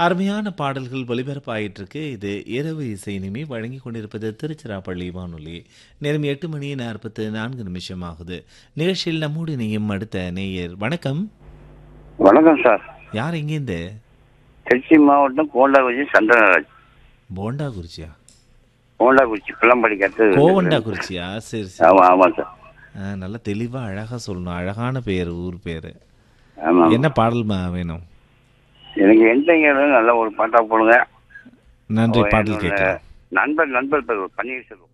அருமையான பாடல்கள் ஒலிபரப்பாயிட்டு இருக்கு இது இரவு இசை இனிமே வழங்கி கொண்டிருப்பது திருச்சிராப்பள்ளி வானொலி நேரம் எட்டு மணி நாற்பத்து நான்கு நிமிஷம் ஆகுது நிகழ்ச்சியில் நம்மோடு இணையும் அடுத்த நேயர் வணக்கம் வணக்கம் சார் யார் எங்கேருந்து திருச்சி மாவட்டம் கோண்டாக்குறிச்சி சந்திரராஜ் போண்டா குறிச்சியா கோண்டாக்குறிச்சி பிள்ளம்படி கட்டு கோவண்டா குறிச்சியா சரி சரி ஆமா ஆமாம் சார் ஆ, நல்லா தெளிவா அழகா சொல்லணும் அழகான பேர் ஊர் பேரு ஆமா என்ன பாடல் மா- வேணும் எனக்கு எந்தங்க நல்ல ஒரு பாட்டா போடுங்க நன்றி ஓ, பாடல் என்னோட கேட்கலாம் நண்பர் நண்பர் பேர் பன்னீர்செல்வம்